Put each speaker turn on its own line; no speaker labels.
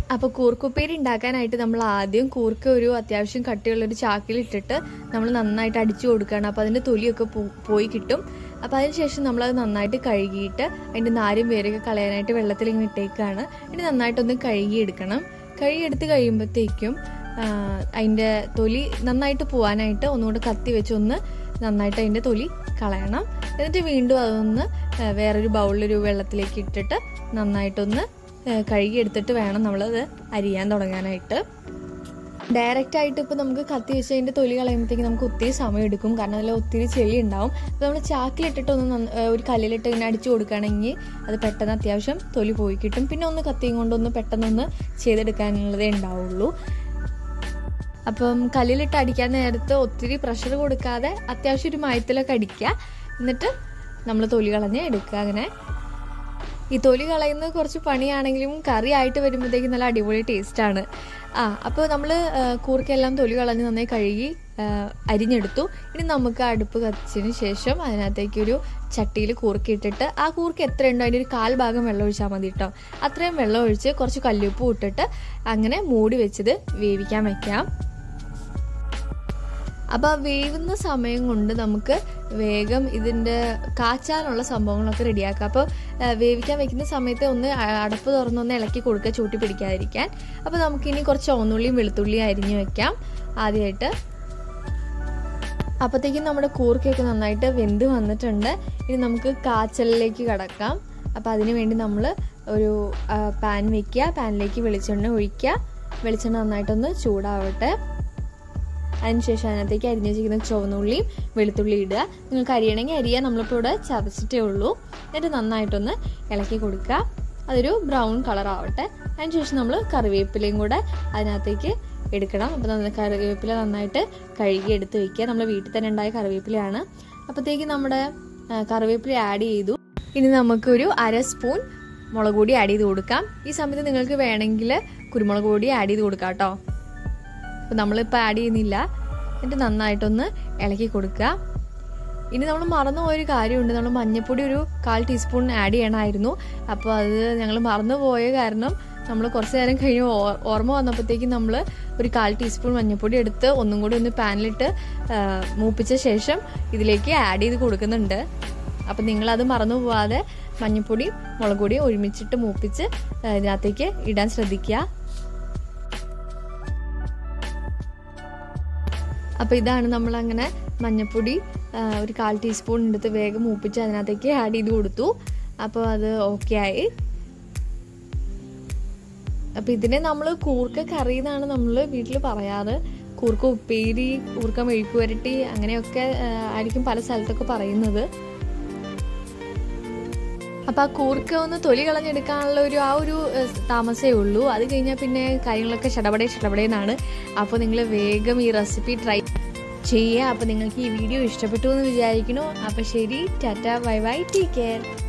അപ്പോൾ കൂർക്കുപ്പേരി ഉണ്ടാക്കാനായിട്ട് നമ്മൾ ആദ്യം കൂർക്ക ഒരു അത്യാവശ്യം കട്ടിയുള്ള ഒരു ചാക്കിലിട്ടിട്ട് നമ്മൾ നന്നായിട്ട് അടിച്ചു കൊടുക്കുകയാണ് അപ്പോൾ അതിൻ്റെ തൊലിയൊക്കെ പോ- പോയി കിട്ടും അപ്പോൾ അതിനുശേഷം നമ്മളത് നന്നായിട്ട് കഴുകിയിട്ട് അതിൻ്റെ നാരും വേരൊക്കെ കളയാനായിട്ട് വെള്ളത്തിൽ ഇങ്ങനെ ഇട്ടേക്കാണ് ഇനി നന്നായിട്ടൊന്ന് കഴുകിയെടുക്കണം കഴുകിയെടുത്ത് കഴിയുമ്പോഴത്തേക്കും ആ, അതിൻ്റെ തൊലി നന്നായിട്ട് പോവാനായിട്ട് ഒന്നുകൂടെ കത്തി വെച്ച് ഒന്ന് നന്നായിട്ട് അതിൻ്റെ തൊലി കളയണം എന്നിട്ട് വീണ്ടും അതൊന്ന് ആ, വേറൊരു ബൗളിലൊരു വെള്ളത്തിലേക്ക് ഇട്ടിട്ട് നന്നായിട്ടൊന്ന് ആ, കഴുകിയെടുത്തിട്ട് വേണം നമ്മളത് അരിയാൻ തുടങ്ങാനായിട്ട് ഡയറക്റ്റ് ആയിട്ട് ഇപ്പോൾ നമുക്ക് കത്തി വെച്ച് അതിൻ്റെ തൊലി കളയുമ്പോഴത്തേക്ക് നമുക്ക് ഒത്തിരി സമയം എടുക്കും കാരണം അതിൽ ഒത്തിരി ചെളി ഉണ്ടാവും അപ്പോൾ നമ്മൾ ചാക്കിലിട്ടിട്ട് ഒന്ന് നന്ന- ഏഹ് ഒരു കല്ലിലിട്ട് ഇങ്ങനെ അടിച്ചു കൊടുക്കുകയാണെങ്കിൽ അത് പെട്ടെന്ന് അത്യാവശ്യം തൊലി പോയി കിട്ടും പിന്നെ ഒന്ന് കത്തിയും കൊണ്ടൊന്ന് പെട്ടെന്നൊന്ന് ചെയ്തെടുക്കാനുള്ളതേ ഉണ്ടാവുള്ളൂ അപ്പം കല്ലിലിട്ട് അടിക്കാൻ നേരത്ത് ഒത്തിരി പ്രഷർ കൊടുക്കാതെ അത്യാവശ്യം ഒരു മയത്തിലൊക്കെ അടിക്കുക എന്നിട്ട് നമ്മൾ തൊലി കളഞ്ഞ് എടുക്കുക അങ്ങനെ ഈ തൊലി കളയുന്നത് കുറച്ച് പണിയാണെങ്കിലും കറി ആയിട്ട് വരുമ്പോഴത്തേക്കും നല്ല അടിപൊളി ടേസ്റ്റാണ് ആ അപ്പോൾ നമ്മൾ കൂർക്കെല്ലാം തൊലി കളഞ്ഞ് നന്നായി കഴുകി ആ, അരിഞ്ഞെടുത്തു ഇനി നമുക്ക് അടുപ്പ് കത്തിച്ചതിന് ശേഷം അതിനകത്തേക്ക് ഒരു ചട്ടിയിൽ കൂർക്കിട്ടിട്ട് ആ കൂർക്ക് എത്ര ഉണ്ടോ അതിൻ്റെ ഒരു കാൽ ഭാഗം വെള്ളം ഒഴിച്ചാൽ മതി കേട്ടോ അത്രയും വെള്ളം ഒഴിച്ച് കുറച്ച് കല്ലുപ്പ് ഇട്ടിട്ട് അങ്ങനെ മൂടി വെച്ചത് വേവിക്കാൻ വെക്കാം അപ്പോൾ ആ വേവുന്ന സമയം കൊണ്ട് നമുക്ക് വേഗം ഇതിൻ്റെ കാച്ചാനുള്ള സംഭവങ്ങളൊക്കെ റെഡിയാക്കാം അപ്പോൾ വേവിക്കാൻ വെക്കുന്ന സമയത്ത് ഒന്ന് അ- അടപ്പ് തുറന്നൊന്ന് ഇളക്കി കൊടുക്കുക ചൂട്ടി പിടിക്കാതിരിക്കാൻ അപ്പോൾ നമുക്കിനി കുറച്ച് ചുവന്നുള്ളിയും വെളുത്തുള്ളിയും അരിഞ്ഞു വെക്കാം ആദ്യമായിട്ട് അപ്പോഴത്തേക്കും നമ്മുടെ കൂർക്കയൊക്കെ നന്നായിട്ട് വെന്ത് വന്നിട്ടുണ്ട് ഇനി നമുക്ക് കാച്ചലിലേക്ക് കടക്കാം അപ്പോൾ അതിന് വേണ്ടി നമ്മൾ ഒരു ആ, പാൻ വെക്കുക പാനിലേക്ക് വെളിച്ചെണ്ണ ഒഴിക്കുക വെളിച്ചെണ്ണ നന്നായിട്ടൊന്ന് ചൂടാവട്ടെ അതിനുശേഷം അതിനകത്തേക്ക് അരിഞ്ഞു വെച്ചിരിക്കുന്ന ചുവന്നുള്ളിയും വെളുത്തുള്ളി ഇടുക നിങ്ങൾക്ക് അരിയണമെങ്കിൽ അരിയാൻ നമ്മളിപ്പോൾ ഇവിടെ ചതച്ചിട്ടേ ഉള്ളൂ എന്നിട്ട് നന്നായിട്ടൊന്ന് ഇളക്കി കൊടുക്കുക അതൊരു ബ്രൗൺ കളർ ആവട്ടെ അതിനുശേഷം നമ്മൾ കറിവേപ്പിലയും കൂടെ അതിനകത്തേക്ക് എടുക്കണം അപ്പോൾ നമ്മൾ കറിവേപ്പില നന്നായിട്ട് കഴുകി എടുത്ത് വെക്കുക നമ്മൾ വീട്ടിൽ തന്നെ ഉണ്ടായ കറിവേപ്പിലയാണ് അപ്പോഴത്തേക്ക് നമ്മുടെ ആ, കറിവേപ്പില ആഡ് ചെയ്തു ഇനി നമുക്കൊരു അര സ്പൂൺ മുളക് പൊടി ആഡ് ചെയ്ത് കൊടുക്കാം ഈ സമയത്ത് നിങ്ങൾക്ക് വേണമെങ്കിൽ കുരുമുളക് പൊടി ആഡ് ചെയ്ത് കൊടുക്കാം കേട്ടോ അപ്പോൾ നമ്മളിപ്പോൾ ആഡ് ചെയ്യുന്നില്ല എന്നിട്ട് നന്നായിട്ടൊന്ന് ഇളക്കി കൊടുക്കുക ഇനി നമ്മൾ മറന്നു പോയൊരു കാര്യമുണ്ട് നമ്മൾ മഞ്ഞൾപ്പൊടി ഒരു കാൽ ടീസ്പൂൺ ആഡ് ചെയ്യണമായിരുന്നു അപ്പോൾ അത് ഞങ്ങൾ മറന്നു പോയ കാരണം നമ്മൾ കുറച്ച് നേരം കഴിഞ്ഞ് ഓ- ഓർമ്മ വന്നപ്പോഴത്തേക്കും നമ്മൾ ഒരു കാൽ ടീസ്പൂൺ മഞ്ഞൾപ്പൊടി എടുത്ത് ഒന്നും കൂടി ഒന്ന് പാനിലിട്ട് ആ, മൂപ്പിച്ച ശേഷം ഇതിലേക്ക് ആഡ് ചെയ്ത് കൊടുക്കുന്നുണ്ട് അപ്പം നിങ്ങളത് മറന്നു പോവാതെ മഞ്ഞൾപ്പൊടിയും മുളക് പൊടിയും ഒരുമിച്ചിട്ട് മൂപ്പിച്ച് ആ, ഇതിനകത്തേക്ക് ഇടാൻ ശ്രദ്ധിക്കുക അപ്പോൾ ഇതാണ് നമ്മൾ അങ്ങനെ മഞ്ഞപ്പൊടി ആ, ഒരു കാൽ ടീസ്പൂൺ എടുത്ത് വേഗം മൂപ്പിച്ച് അതിനകത്തേക്ക് ആഡ് ചെയ്ത് കൊടുത്തു അപ്പോൾ അത് ഓക്കെ ആയി അപ്പോൾ ഇതിനെ നമ്മൾ കൂർക്ക കറി എന്നാണ് നമ്മൾ വീട്ടിൽ പറയാറ് കൂർക്ക ഉപ്പേരി കൂർക്ക മെഴുക്ക് വരട്ടി അങ്ങനെയൊക്കെ ആ, ആയിരിക്കും പല സ്ഥലത്തൊക്കെ പറയുന്നത് അപ്പം ആ കൂർക്ക ഒന്ന് തൊലി കളഞ്ഞെടുക്കാനുള്ള ഒരു ആ ഒരു ഏഹ്, താമസമേ ഉള്ളൂ അത് കഴിഞ്ഞാൽ പിന്നെ കാര്യങ്ങളൊക്കെ ഷടപടേ ഷടപടേന്നാണ് അപ്പോൾ നിങ്ങൾ വേഗം ഈ റെസിപ്പി ട്രൈ ചെയ്യുക അപ്പോൾ നിങ്ങൾക്ക് ഈ വീഡിയോ ഇഷ്ടപ്പെട്ടു എന്ന് വിചാരിക്കുന്നു അപ്പോൾ ശരി tata bye bye take care